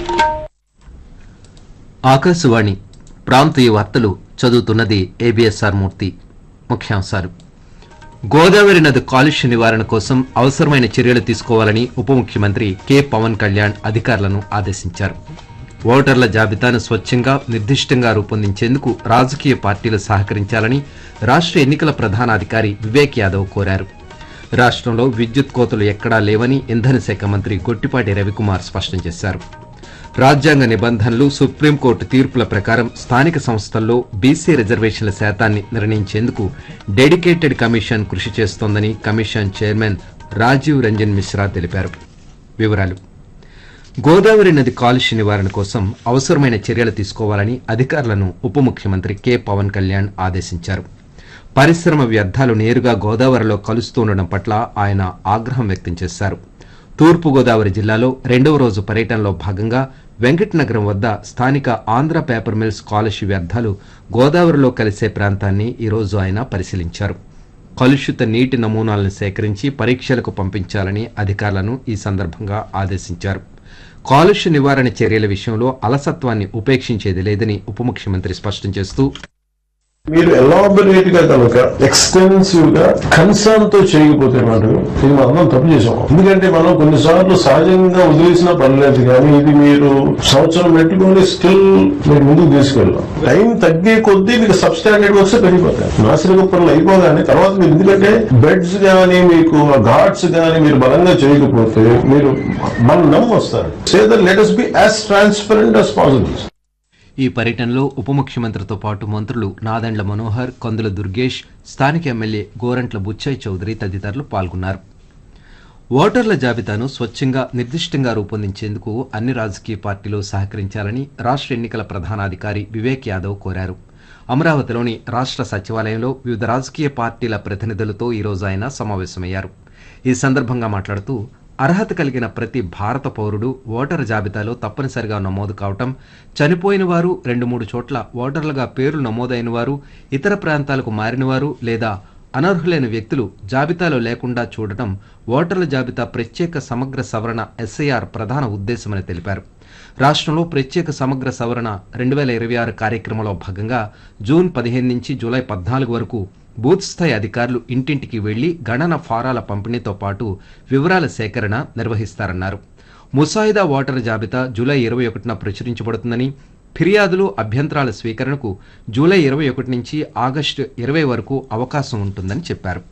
ఆకాశవాణి ప్రాంతీయ వార్తలు చదువుతున్నది ఏబిఎస్ఆర్ మూర్తి ముఖ్యాంశాలు గోదావరి నది కాలుష్య నివారణ కోసం అవసరమైన చర్యలు తీసుకోవాలని ఉప ముఖ్యమంత్రి కె పవన్ కళ్యాణ్ అధికారులను ఆదేశించారు ఓటర్ల జాబితాను స్వచ్ఛంగా నిర్దిష్టంగా రూపొందించేందుకు రాజకీయ పార్టీలు సహకరించాలని రాష్ట్ర ఎన్నికల ప్రధానాధికారి వివేక్ యాదవ్ కోరారు రాష్ట్రంలో విద్యుత్ కోతలు ఎక్కడా లేవని ఇంధన శాఖ మంత్రి గొట్టిపాటి రవికుమార్ స్పష్టం చేశారు రాజ్యాంగ నిబంధనలు సుప్రీంకోర్టు తీర్పుల ప్రకారం స్థానిక సంస్థల్లో బీసీ రిజర్వేషన్ల శాతాన్ని నిర్ణయించేందుకు డెడికేటెడ్ కమిషన్ కృషి చేస్తోందని కమిషన్ చైర్మన్ రాజీవ్ రంజన్ మిశ్రా తెలిపారు వివరాలు గోదావరి నది కాలుష్య నివారణ కోసం అవసరమైన చర్యలు తీసుకోవాలని అధికారులను ఉప ముఖ్యమంత్రి కె పవన్ కళ్యాణ్ ఆదేశించారు పరిశ్రమ వ్యర్థాలు నేరుగా గోదావరిలో కలుస్తుండడం పట్ల ఆయన ఆగ్రహం వ్యక్తం చేశారు తూర్పు గోదావరి జిల్లాలో రెండవ రోజు పర్యటనలో భాగంగా వెంకటనగరం వద్ద స్థానిక ఆంధ్ర పేపర్ మిల్స్ కాలుష్య వ్యర్థాలు గోదావరిలో కలిసే ప్రాంతాన్ని ఈరోజు ఆయన పరిశీలించారు కలుషిత నీటి నమూనాలను సేకరించి పరీక్షలకు పంపించాలని అధికారులను ఈ సందర్భంగా ఆదేశించారు కాలుష్య నివారణ చర్యల విషయంలో అలసత్వాన్ని ఉపేక్షించేది లేదని ఉప ముఖ్యమంత్రి స్పష్టం చేస్తూ మీరు ఎలాబొరేట్ గా కనుక ఎక్స్టెన్సివ్ గా కన్సర్న్ తో చేయకపోతే మటుకు ఇది మనం తప్పు చేసాం ఎందుకంటే మనం కొన్నిసార్లు సహజంగా వదిలేసిన పర్లేదు కానీ ఇది మీరు సంవత్సరం పెట్టుకుని స్టిల్ మీరు ముందుకు తీసుకెళ్ళాం టైం తగ్గే కొద్దీ మీకు సబ్ స్టాండర్డ్ వస్తే పెరిగిపోతాయి నాసిరక పనులు అయిపోగానే తర్వాత మీరు ఎందుకంటే బెడ్స్ గానీ మీకు ఘాట్స్ గానీ మీరు బలంగా చేయకపోతే మీరు మన నమ్ము వస్తారు say that let us be as transparent as possible ఈ పర్యటనలో ఉప ముఖ్యమంత్రితో పాటు మంత్రులు నాదెండ్ల మనోహర్ కొందుల దుర్గేష్ స్థానిక ఎమ్మెల్యే గోరంట్ల బుచ్చయ్య చౌదరి తదితరులు పాల్గొన్నారు ఓటర్ల జాబితాను స్వచ్ఛంగా నిర్దిష్టంగా రూపొందించేందుకు అన్ని రాజకీయ పార్టీలు సహకరించాలని రాష్ట్ర ఎన్నికల ప్రధానాధికారి వివేక్ యాదవ్ కోరారు అమరావతిలోని రాష్ట్ర సచివాలయంలో వివిధ రాజకీయ పార్టీల ప్రతినిధులతో ఈరోజు ఆయన సమావేశమయ్యారు ఈ సందర్భంగా మాట్లాడుతూ అర్హత కలిగిన ప్రతి భారత పౌరుడు ఓటరు జాబితాలో తప్పనిసరిగా నమోదు కావటం చనిపోయిన వారు రెండు మూడు చోట్ల ఓటర్లుగా పేర్లు నమోదైన వారు ఇతర ప్రాంతాలకు మారినవారు లేదా అనర్హులైన వ్యక్తులు జాబితాలో లేకుండా చూడటం ఓటర్ల జాబితా ప్రత్యేక సమగ్ర సవరణ ఎస్ఐఆర్ ప్రధాన ఉద్దేశమని తెలిపారు రాష్ట్రంలో ప్రత్యేక సమగ్ర సవరణ రెండు వేల ఇరవై ఆరు కార్యక్రమంలో భాగంగా జూన్ పదిహేను నుంచి జూలై పద్నాలుగు వరకు బూత్ స్థాయి అధికారులు ఇంటింటికి వెళ్లి గణన ఫారాల పంపిణీతో పాటు వివరాల సేకరణ నిర్వహిస్తారన్నారు ముసాయిదా ఓటరు జాబితా జూలై ఇరవై ఒకటిన ప్రచురించబడుతుందని ఫిర్యాదులు అభ్యంతరాల స్వీకరణకు జూలై ఇరవై ఒకటి నుంచి ఆగస్టు ఇరవై వరకు అవకాశం ఉంటుందని చెప్పారు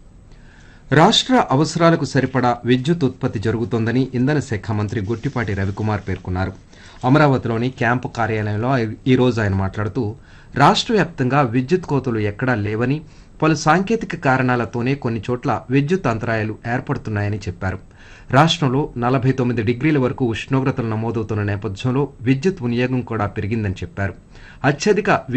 రాష్ట్ర అవసరాలకు సరిపడా విద్యుత్ ఉత్పత్తి జరుగుతోందని ఇంధన శాఖ మంత్రి గుట్టిపాటి రవికుమార్ పేర్కొన్నారు అమరావతిలోని క్యాంపు కార్యాలయంలో ఈ రోజు ఆయన మాట్లాడుతూ రాష్ట్ర వ్యాప్తంగా విద్యుత్ కోతలు ఎక్కడా లేవని పలు సాంకేతిక కారణాలతోనే కొన్ని చోట్ల విద్యుత్ అంతరాయాలు ఏర్పడుతున్నాయని చెప్పారు రాష్ట్రంలో నలభై తొమ్మిది డిగ్రీల వరకు ఉష్ణోగ్రతలు నమోదవుతున్న నేపథ్యంలో విద్యుత్ వినియోగం కూడా పెరిగిందని చెప్పారు అత్యధిక